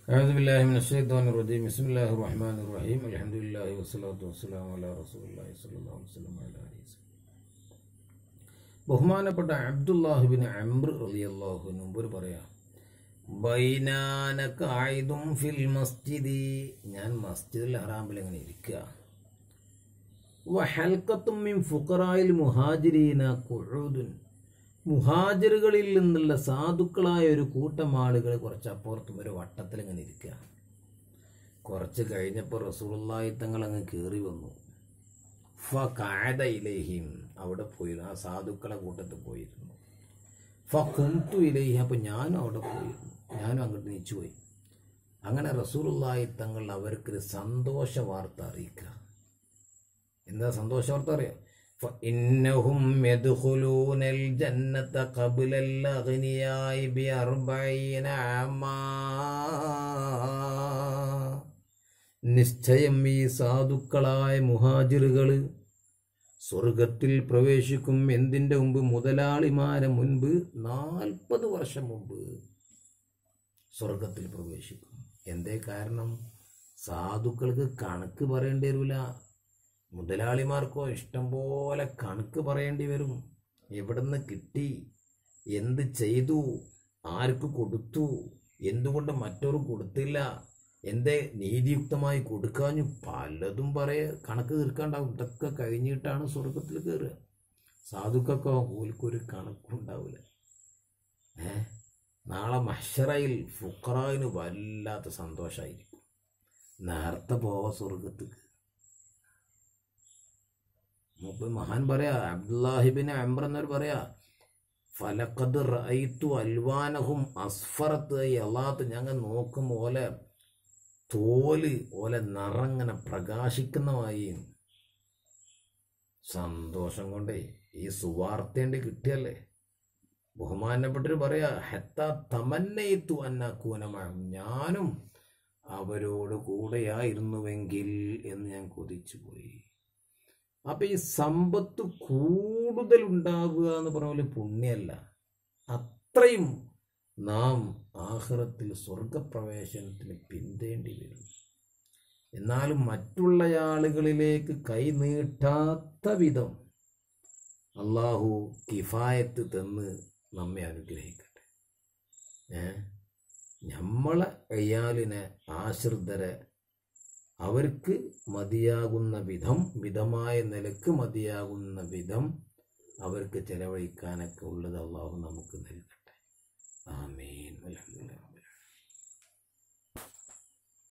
أعوذ بالله من الشيطان الرجيم بسم الله الرحمن الرحيم الحمد لله والصلاة والسلام على رسول الله صلى الله عليه وسلم وعلى آله وسلم ബഹുമാനപ്പെട്ട അബ്ദുല്ലാഹിബിൻ അംർ റളിയല്ലാഹു മുമ്പ് പറയാം ബൈനാനക ആയിദും ഫിൽ മസ്ജിദി ഞാൻ മസ്ജിദുൽ ഹറാമിൽ ഇങ്ങനെ ഇരിക്കുക വഹൽക്കത്തും മിൻ ഫുഖറായിൽ മുഹാജിരീന കുഴൂദുൻ മുഹാജിറുകളിൽ നിന്നുള്ള സാധുക്കളായ ഒരു കൂട്ടം ആളുകൾ കുറച്ച് അപ്പുറത്തും ഒരു വട്ടത്തിൽ ഇങ്ങനെ ഇരിക്കുക കുറച്ച് കഴിഞ്ഞപ്പോൾ റസൂലുള്ളാഹി തങ്ങൾ അങ്ങ് കയറി വന്നു ഫ കായത ഇലേഹിം അവിടെ പോയിരുന്നു ആ സാധുക്കളെ കൂട്ടത്തിൽ പോയിരുന്നു ഫ കുന്തു ഇലേഹി അപ്പം ഞാനും അവിടെ പോയിരുന്നു ഞാനും അങ്ങോട്ട് നീച്ചു പോയി അങ്ങനെ റസൂലുള്ളാഹി തങ്ങൾ അവർക്കൊരു സന്തോഷ വാർത്ത അറിയിക്കുക എന്താ സന്തോഷ വാർത്ത അറിയാം فإنهم يدخلون الجنة قبل الأغنياء بأربعين عاما നിശ്ചയം ഈ സാധുക്കളായ മുഹാജിറുകൾ സ്വർഗത്തിൽ പ്രവേശിക്കും എന്തിൻ്റെ മുമ്പ് മുതലാളിമാരെ മുൻപ് നാൽപ്പത് വർഷം മുമ്പ് സ്വർഗത്തിൽ പ്രവേശിക്കും എന്തേ കാരണം സാധുക്കൾക്ക് കണക്ക് പറയേണ്ടി വരില്ല മുതലാളിമാർക്കോ ഇഷ്ടം പോലെ കണക്ക് പറയേണ്ടി വരും എവിടുന്ന് കിട്ടി എന്ത് ചെയ്തു ആർക്ക് കൊടുത്തു എന്തുകൊണ്ട് മറ്റൊരു കൊടുത്തില്ല എന്തേ നീതിയുക്തമായി കൊടുക്കാഞ്ഞു പലതും പറയ കണക്ക് തീർക്കാണ്ടാവും ഇതൊക്കെ കഴിഞ്ഞിട്ടാണ് സ്വർഗത്തിൽ കയറുക സാധുക്കൊക്കെ ഓൽക്കൊരു കണക്കുണ്ടാവില്ല ഏ നാളെ മഷറയിൽ ഫുക്കറായിന് വല്ലാത്ത സന്തോഷമായിരിക്കും നേരത്തെ പോവാ സ്വർഗത്തേക്ക് മൂപ്പ മഹാൻ പറയാ അബ്ദുല്ലാഹിബിന് അംബർ എന്നവർ പറയാ ഫലക്കത് റൈത്തു അൽവാനഹും അസ്ഫറത്ത് അള്ളാത്ത് ഞങ്ങൾ നോക്കും ഓലെ തോല് ഓലെ നിറങ്ങനെ പ്രകാശിക്കുന്നതായി സന്തോഷം കൊണ്ടേ ഈ സുവാർത്തേണ്ടി കിട്ടിയല്ലേ ബഹുമാനപ്പെട്ടവർ പറയാ ഹെത്ത തമന്നയിത്തു അന്നക്കൂനമാം ഞാനും അവരോട് കൂടെയായിരുന്നുവെങ്കിൽ എന്ന് ഞാൻ കൊതിച്ചു പോയി അപ്പൊ ഈ സമ്പത്ത് കൂടുതൽ ഉണ്ടാവുക എന്ന് പറഞ്ഞ പോലെ പുണ്യല്ല അത്രയും നാം ആഹ്റത്തിൽ സ്വർഗപ്രവേശനത്തിന് പിന്തേണ്ടി വരും എന്നാലും മറ്റുള്ള ആളുകളിലേക്ക് കൈ നീട്ടാത്ത വിധം അള്ളാഹു കിഫായത്ത് തന്ന് നമ്മെ അനുഗ്രഹിക്കട്ടെ ഏ നമ്മളെ അയ്യാലിനെ ആശ്രിതരെ അവർക്ക് മതിയാകുന്ന വിധം മിതമായ നിലക്ക് മതിയാകുന്ന വിധം അവർക്ക് ചെലവഴിക്കാനൊക്കെ ഉള്ളത് അള്ളാഹു നമുക്ക് നൽകട്ടെ ആമീൻ അലഹമില്ല